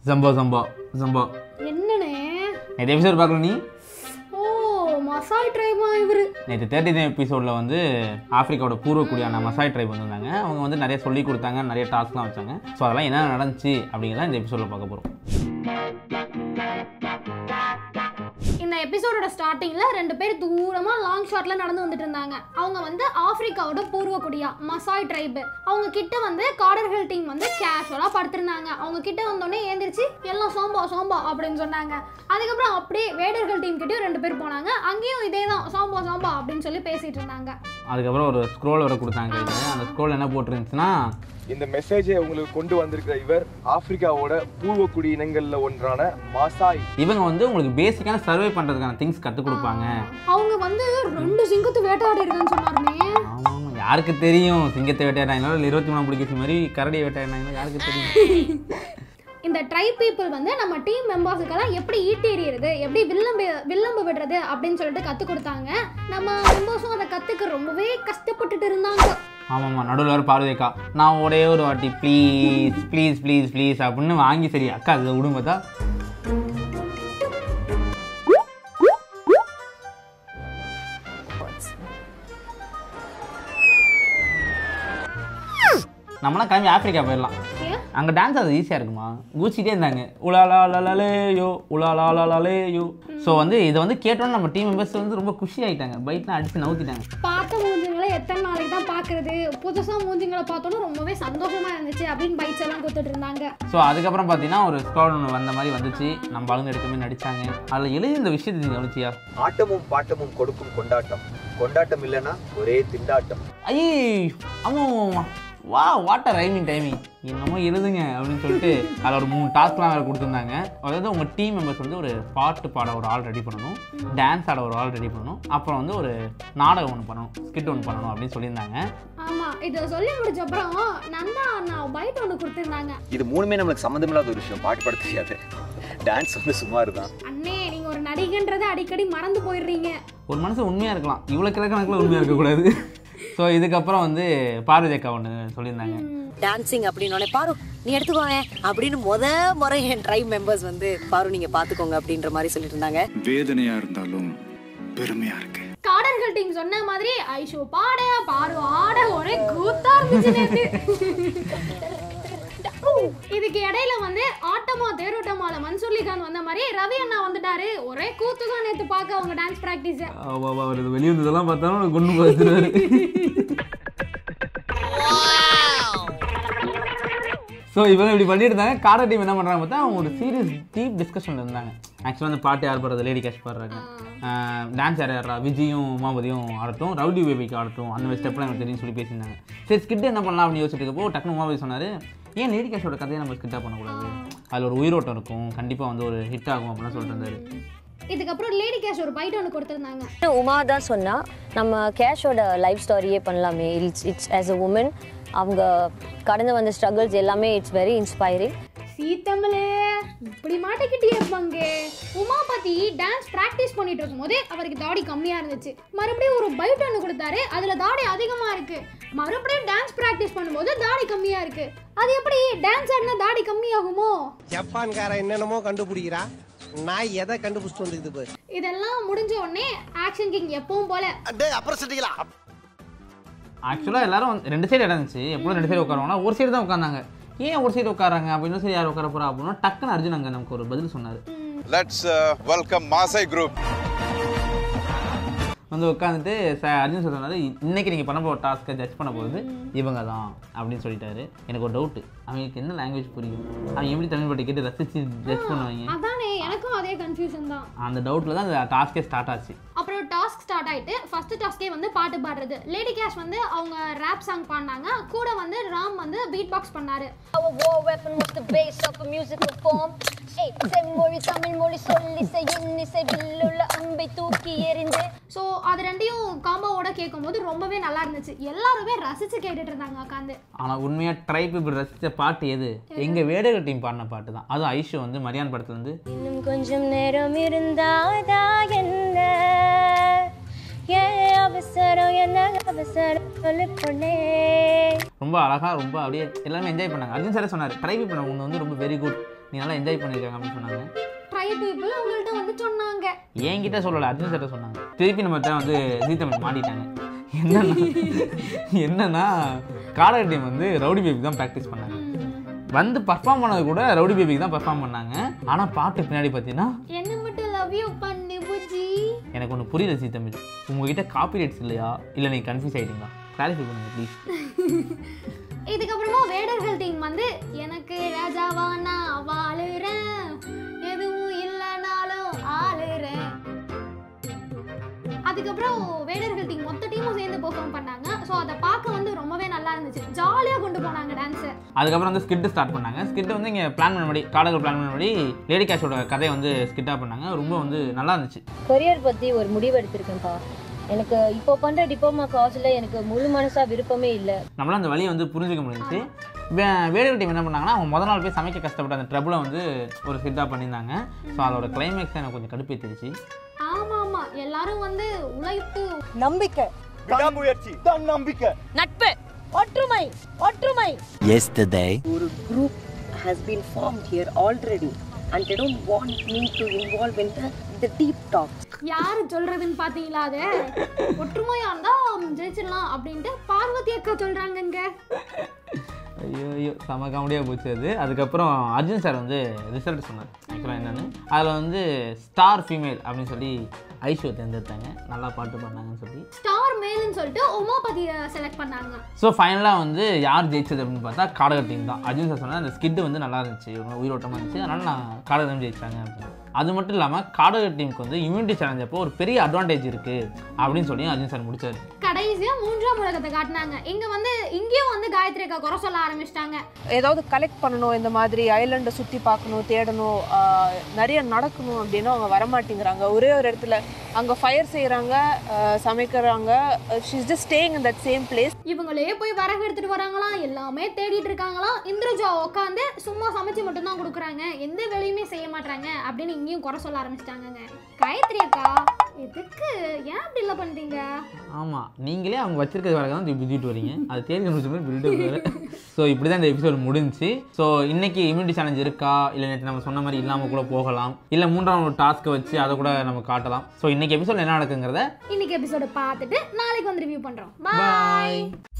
Jumbo jumbo jumbo என்னண்ணே நேற்று episode பார்க்கல நீ ஓ மசாய் ட்ரைபா இவரு நேற்று தேர்ட்டி எபிசோடில் வந்து ஆப்பிரிக்காவோட பூர்வக்குடியான மசாய் ட்ரைப் வந்திருந்தாங்க அவங்க வந்து நிறைய சொல்லி கொடுத்தாங்க நிறைய டாஸ்க்லாம் வச்சாங்க ஸோ அதெல்லாம் என்ன நடந்துச்சு அப்படிங்கிறத இந்த எபிசோடில் பார்க்க போகிறோம் இந்த எபிசோடோட ஸ்டார்டிங்ல ரெண்டு பேர் தூரமா லாங் ஷாட்ல நடந்து வந்துட்டு இருந்தாங்க அவங்க வந்து ஆப்பிரிக்காவோட பூர்வ குடியா மசாய் ட்ரைபு அவங்க கிட்ட வந்து காடர்கள் டீம் வந்து கேஷுவலா படுத்திருந்தாங்க அவங்க கிட்ட வந்தோடனே ஏந்திரிச்சு எல்லாம் சோம்பா சோம்பா அப்படின்னு சொன்னாங்க அதுக்கப்புறம் அப்படியே வேடர்கள் டீம் கிட்டயும் ரெண்டு பேர் போனாங்க அங்கேயும் இதே தான் சோம்பா சோம்பா அப்படின்னு சொல்லி பேசிட்டு இருந்தாங்க அதுக்கப்புறம் ஒரு ஸ்க்ரோல் வர கொடுத்தாங்க கையில் அந்த ஸ்க்ரோல் என்ன போட்டிருந்துச்சுன்னா இந்த மெசேஜை உங்களுக்கு கொண்டு வந்திருக்கிற இவர் ஆப்பிரிக்காவோட பூர்வக்குடி இனங்கள்ல ஒன்றான மாசாய் இவங்க வந்து உங்களுக்கு பேசிக்கான சர்வே பண்ணுறதுக்கான திங்ஸ் கற்றுக் கொடுப்பாங்க அவங்க வந்து ரெண்டு சிங்கத்து வேட்டையாடி இருக்குன்னு சொன்னாருமே ஆமாம் யாருக்கு தெரியும் சிங்கத்தை வேட்டையாடாங்களோ இல்லை இருபத்தி மூணாம் புலிகேசி மாதிரி கரடியை வேட்டையாடாங்களோ யாருக்கு தெரியும் இந்த ட்ரைப் பீப்புள் வந்து நம்ம டீம் மெம்பர்ஸுக்கெல்லாம் எப்படி ஈட்டி எறியறது எப்படி வில்லம்பு வில்லம்பு விடுறது அப்படின்னு சொல்லிட்டு கற்றுக் கொடுத்தாங்க நம்ம மெம்பர்ஸும் அதை கற்றுக்க ரொம்பவே கஷ்டப்பட்டுட்டு இருந்தாங்க ஆமாம்மா நடுவில் வர பார்வதிக்கா நான் ஒரே ஒரு வாட்டி ப்ளீஸ் ப்ளீஸ் ப்ளீஸ் ப்ளீஸ் அப்படின்னு வாங்கி சரி அக்கா அதை விடும் பார்த்தா நம்மளாம் கிளம்பி ஆப்பிரிக்கா போயிடலாம் ஏன் அங்கே டான்ஸ் அது ஈஸியாக இருக்குமா கூச்சிட்டே இருந்தாங்க உலாலா லலலேயோ உலாலா லலலேயோ ஸோ வந்து இதை வந்து கேட்டோன்னு நம்ம டீம் மெம்பர்ஸ் வந்து ரொம்ப குஷி ஆகிட்டாங்க பைட்லாம் அடித்து நவுத்திட்டாங்க பார்த்த மூஞ்சிங்களை எத்தனை நாளைக்கு தான் பார்க்கறது புதுசாக மூஞ்சிங்களை பார்த்தோன்னா ரொம்பவே சந்தோஷமா இருந்துச்சு அப்படின்னு பைக்ஸ் எல்லாம் கொடுத்துட்டு இருந்தாங்க ஸோ அதுக்கப்புறம் பார்த்தீங்கன்னா ஒரு ஸ்குவாட் ஒன்று வந்த மாதிரி வந்துச்சு நம்ம ஆளுங்க எடுக்கமே நடிச்சாங்க அதில் எழுதி இந்த விஷயத்தை நீ கவனிச்சியா ஆட்டமும் பாட்டமும் கொடுக்கும் கொண்டாட்டம் கொண்டாட்டம் இல்லைன்னா ஒரே திண்டாட்டம் ஐயே ஆமாம் வா வாட்டர் ரைமிங் டைமிங் என்னமோ எழுதுங்க அப்படின்னு சொல்லிட்டு அதில் ஒரு மூணு டாஸ்க்லாம் வேறு கொடுத்துருந்தாங்க அதாவது உங்கள் டீம் மெம்பர்ஸ் வந்து ஒரு பாட்டு பாட ஒரு ஆள் ரெடி பண்ணணும் டான்ஸ் ஆட ஒரு ஆள் ரெடி பண்ணணும் அப்புறம் வந்து ஒரு நாடகம் ஒன்று பண்ணணும் ஸ்கிட் ஒன்று பண்ணணும் அப்படின்னு சொல்லியிருந்தாங்க ஆமா இதை சொல்லி முடிச்ச அப்புறம் நந்தா அண்ணா பைட் ஒன்று கொடுத்துருந்தாங்க இது மூணுமே நம்மளுக்கு சம்மந்தமில்லாத ஒரு விஷயம் பாட்டு பாட தெரியாது டான்ஸ் வந்து சுமார் தான் அண்ணே நீங்க ஒரு நடிகன்றதை அடிக்கடி மறந்து போயிடுறீங்க ஒரு மனுஷன் உண்மையாக இருக்கலாம் இவ்வளோ கிழக்கணக்கில் உண்மையாக இருக்கக்கூடாது ஸோ இதுக்கப்புறம் வந்து பார்வதி அக்கா ஒன்று சொல்லியிருந்தாங்க டான்சிங் அப்படின்னு பாரு நீ எடுத்துக்கோங்க அப்படின்னு முத முறை என் ட்ரைப் மெம்பர்ஸ் வந்து பாரு நீங்க பாத்துக்கோங்க அப்படின்ற மாதிரி சொல்லிட்டு இருந்தாங்க வேதனையா இருந்தாலும் பெருமையா இருக்கு காடர்கள் டீம் சொன்ன மாதிரி ஐஷோ பாட பாரு ஆட ஒரே கூத்தா இருந்துச்சு நேத்து. இதுக்கு இடையில வந்து ஆட்டமா தேரோட்டமால மன்சூர்லி கான் வந்த மாதிரி ரவி அண்ணா வந்துட்டாரு ஒரே கூத்து தான் நேத்து பார்க்க அவங்க டான்ஸ் பிராக்டிஸ் அவர் இது வெளியே வந்ததெல்லாம் பார்த்தாலும் கொண்டு பார்த்துருவாரு ஸோ இவங்க இப்படி பண்ணிட்டு இருந்தாங்க காடா டீம் என்ன பண்ணுறாங்க பார்த்தா அவங்க ஒரு சீரியஸ் டீப் டிஸ்கஷனில் இருந்தாங்க ஆக்சுவலாக அந்த பாட்டு யார் பாடுறது லேடி கேஷ் பாடுறாங்க டான்ஸ் யார் யாரா விஜயும் உமாபதியும் ஆடட்டும் ரவுடி பேபிக்கு ஆடட்டும் அந்த மாதிரி ஸ்டெப்லாம் எனக்கு தெரியும் சொல்லி பேசியிருந்தாங்க சரி ஸ்கிட் என்ன பண்ணலாம் அப்படின்னு யோசிச்சுட்டு இருக்கப்போ டக்குனு உமாபதி சொன்னார் ஏன் லேடி கேஷோட கதையை நம்ம ஸ்கிட்டாக பண்ணக்கூடாது அதில் ஒரு உயிரோட்டம் இருக்கும் கண்டிப்பாக வந்து ஒரு ஹிட் ஆகும் அப்படின்னு சொல்லிட்டு இருந்தாரு இதுக்கப்புறம் லேடி கேஷ் ஒரு பைட் ஒன்று கொடுத்துருந்தாங்க உமா தான் சொன்னா நம்ம கேஷோட லைஃப் ஸ்டாரியே பண்ணலாமே it's it's as a woman அவங்க கடந்து வந்த ஸ்ட்ரகிள்ஸ் எல்லாமே இட்ஸ் வெரி இன்ஸ்பைரிங் சீத்தமிழே இப்படி மாட்டிக்கிட்டே இருப்பாங்க உமாபதி டான்ஸ் பிராக்டிஸ் பண்ணிட்டு இருக்கும்போது அவருக்கு தாடி கம்மியா இருந்துச்சு மறுபடியும் ஒரு பைட் ஒன்று கொடுத்தாரு அதுல தாடி அதிகமா இருக்கு மறுபடியும் டான்ஸ் பிராக்டிஸ் பண்ணும்போது தாடி கம்மியா இருக்கு அது எப்படி டான்ஸ் ஆடினா தாடி கம்மியாகுமோ ஜப்பான்காரன் என்னென்னமோ கண்டுபிடிக்கிறா நான் எதை கண்டுபிடிச்சிட்டு வந்துக்குது பாரு இதெல்லாம் முடிஞ்ச உடனே ஆக்ஷன் கிங் எப்பவும் போல அப்புறம் செஞ்சுக்கலாம் ஆக்சுவலாக எல்லாரும் வந்து- ரெண்டு சைடு இடம் இருந்துச்சு எப்பவும் ரெண்டு சைடு உட்காருவாங்க ஒரு சைடு தான் உட்காந்தாங்க ஏன் ஒரு சைடு உட்காராங்க அப்படின்னு சரி யார் உட்கார போறா அப்படின்னா டக்குன்னு அர்ஜுன் அங்கே நமக்கு ஒரு பதில் சொன்னார் Let's uh, welcome Maasai Group. வந்து உட்காந்துட்டு ச அர்ஜுன் சார் சொன்னார் இன்னைக்கு நீங்கள் பண்ண போகிற டாஸ்க்கை ஜட்ஜ் பண்ண போகிறது இவங்க தான் அப்படின்னு சொல்லிட்டாரு எனக்கு ஒரு டவுட்டு அவங்களுக்கு என்ன லாங்குவேஜ் புரியும் அவங்க எப்படி தமிழ் பாட்டு கேட்டு ரசித்து ஜட்ஜ் பண்ணுவாங்க அதானே எனக்கும் அதே கன்ஃபியூஷன் தான் அந்த டவுட்டில் தான் அந்த டாஸ்க்கே ஸ்டார்ட் ஆச்சு அப்புறம் டாஸ்க் ஸ்டார்ட் ஆயிட்டு ஃபர்ஸ்ட் டாஸ்கே வந்து பாட்டு பாடுறது லேடி கேஷ் வந்து அவங்க ரேப் சாங் பாடினாங்க கூட வந்து ராம் வந்து பீட் பாக்ஸ் பண்ணாரு Our war weapon was the base of a musical form. ஏய், செம்மொழி தமிழ் மொழி சொல்லி இன்னிசை வில்லுள்ள அம்பை தூக்கி எறிந்து ஸோ அது ரெண்டையும் காம்போவோட கேட்கும்போது ரொம்பவே நல்லா இருந்துச்சு எல்லாருமே ரசிச்சு கேட்டுட்டு இருந்தாங்க உட்காந்து ஆனால் உண்மையாக ட்ரைப் இப்படி ரசித்த பாட்டு எது எங்கள் வேடர்கள் டீம் பாடின பாட்டு தான் அதுவும் ஐஷு வந்து மரியான் படத்துல இருந்து இன்னும் கொஞ்சம் நேரம் இருந்தாதா என்ன ஏன் அவசரம் என்ன அவசரம் சொல்லு பொண்ணே ரொம்ப அழகாக ரொம்ப அப்படியே எல்லாமே என்ஜாய் பண்ணாங்க அர்ஜுன் சாரே சொன்னார் ட்ரைப் பண்ண ஒன்று வந்து ரொம்ப வெரி குட் நீ நல்லா என்ஜாய் பண்ணியிருக்காங்க அப்படின்னு சொன்னாங்க ட்ரைப் பீப்புள் உங்கள்கிட்ட வந்து சொன்னாங்க என்கிட்ட சொல்லலை அர்ஜுன் சார்ட்ட சொன்னாங்க திருப்பி நம்ம தான் வந்து ஜீ தமிழ் மாட்டிட்டாங்க என்னன்னா என்னன்னா காடர் டீம் வந்து ரவுடி பேபி தான் ப்ராக்டிஸ் பண்ணாங்க வந்து பர்ஃபார்ம் பண்ணது கூட ரவுடி பேபிக்கு தான் பர்ஃபார்ம் பண்ணாங்க ஆனால் பாட்டு பின்னாடி பார்த்தீங்கன்னா என்ன மட்டும் லவ் யூ பண்ணு புஜி எனக்கு ஒன்று புரியல ஜீ தமிழ் உங்ககிட்ட காப்பி ரைட்ஸ் இல்லையா இல்லை நீங்கள் கன்ஃபியூஸ் ஆகிட்டீங்களா கிளாரிஃபை பண்ணுங்க ப்ளீஸ் இதுக்கப்புறமா வேடர்கள் டீம் வந்து எனக்கு ராஜாவா நான் வாழுறேன் எதுவும் இல்லைனாலும் ஆளுறேன் அதுக்கப்புறம் வேடர்கள் டீம் மொத்த டீமும் சேர்ந்து பெர்ஃபார்ம் பண்ணாங்க ஸோ அதை பார்க்க வந்து ரொம்பவே நல்லா இருந்துச்சு ஜாலியாக கொண்டு போனாங்க டான்ஸை அதுக்கப்புறம் வந்து ஸ்கிட்டு ஸ்டார்ட் பண்ணாங்க ஸ்கிட் வந்து இங்கே பிளான் பண்ணபடி காடர்கள் பிளான் பண்ணபடி லேடி கேஷோட கதையை வந்து ஸ்கிட்டாக பண்ணாங்க ரொம்ப வந்து நல்லா இருந்துச்சு கரியர் பற்றி ஒரு முடிவு எடுத்திருக்கேன்ப்பா எனக்கு இப்போ பண்ணுற டிப்ளமா காசில் எனக்கு முழு மனசாக விருப்பமே இல்லை நம்மளால அந்த வழியை வந்து புரிஞ்சுக்க முடிஞ்சுச்சு வேடியோ டீம் என்ன பண்ணாங்கன்னா அவங்க முத நாள் போய் சமைக்க கஷ்டப்பட்ட அந்த ட்ரபுளை வந்து ஒரு ஸ்கிட்டாக பண்ணியிருந்தாங்க ஸோ அதோட கிளைமேக்ஸ் எனக்கு கொஞ்சம் கடுப்பேற்றிருச்சு ஆமா ஆமா எல்லாரும் வந்து உழைத்து நம்பிக்கை விடாமுயற்சி தான் நம்பிக்கை நட்பு ஒற்றுமை ஒற்றுமை Yesterday. ஒரு group has been formed here already and they don't want me to involve in the, the deep talk. யாரு சொல்றதுன்னு பாத்தீங்களா அது ஒற்றுமையா இருந்தா ஜெயிச்சிடலாம் அப்படின்ட்டு பார்வதி அக்கா சொல்றாங்கங்க ஐயோ ஐயோ செம காமெடியாக போச்சு அது அதுக்கப்புறம் அர்ஜுன் சார் வந்து ரிசல்ட் சொன்னார் ஆக்சுவலாக என்னென்னு அதில் வந்து ஸ்டார் ஃபீமேல் அப்படின்னு சொல்லி ஐஷோ தேர்ந்தெடுத்தாங்க நல்லா பாட்டு பண்ணாங்கன்னு சொல்லி ஸ்டார் மேல்னு சொல்லிட்டு உமாபதியை செலக்ட் பண்ணாங்க ஸோ ஃபைனலாக வந்து யார் ஜெயிச்சது அப்படின்னு பார்த்தா காடகர் டீம் தான் அர்ஜுன் சார் சொன்னால் அந்த ஸ்கிட்டு வந்து நல்லா இருந்துச்சு ரொம்ப உயிரோட்டமாக இருந்துச்சு அதனால் நான் காடகர் டீம் ஜெயிச்சாங்க அப்படின்னு அது மட்டும் இல்லாமல் காடகர் டீமுக்கு வந்து இம்யூனிட்டி சேலஞ்ச் அப்போ ஒரு பெரிய அட்வான்டேஜ் இருக்குது அப்படின்னு சொல்லி அர்ஜுன் சார் முடிச்சார் கடைசியா மூன்றாம் உலகத்தை காட்டினாங்க இங்க வந்து இங்கேயும் வந்து காயத்ரி அக்கா குறை சொல்ல ஆரம்பிச்சிட்டாங்க ஏதாவது கலெக்ட் பண்ணணும் இந்த மாதிரி ஐலண்டை சுற்றி பார்க்கணும் தேடணும் ஆஹ் நிறைய நடக்கணும் அப்படின்னா அவங்க வரமாட்டேங்கிறாங்க ஒரே ஒரு இடத்துல அங்கே ஃபயர் செய்கிறாங்க சமைக்கிறாங்க she's just staying in that same place இவங்களே போய் வரகு எடுத்துட்டு வராங்களாம் எல்லாமே தேடிட்டு இருக்காங்களாம் இந்திரஜா உட்காந்து சும்மா சமைச்சு மட்டும்தான் கொடுக்குறாங்க எந்த வேலையுமே செய்ய மாட்டாங்க அப்படின்னு இங்கேயும் குறை சொல்ல ஆரம்பிச்சிட்டாங்கங்க காயத்ரி அக்கா எதுக்கு ஏன் அப்படி இல்லை பண்றீங்க ஆமாம் நீங்களே அவங்க வச்சிருக்கிறது வரைக்கும் தான் பிடிச்சிட்டு வரீங்க அது தேடி முடிச்ச மாதிரி பில்டப் வேறு ஸோ இப்படி தான் இந்த எபிசோட் முடிஞ்சுச்சு ஸோ இன்னைக்கு இம்யூனிட்டி சேலஞ்ச் இருக்கா இல்லை நேற்று நம்ம சொன்ன மாதிரி இல்லாமல் கூட போகலாம் இல்லை மூன்றாம் ஒரு டாஸ்க்கை வச்சு அதை கூட நம்ம காட்டலாம் ஸோ இன்னைக்கு எபிசோட் என்ன நடக்குங்கிறத இன்னைக்கு எபிசோட பார்த்துட்டு நாளைக்கு வந்து ரிவ்யூ பண்றோம் பாய் பாய்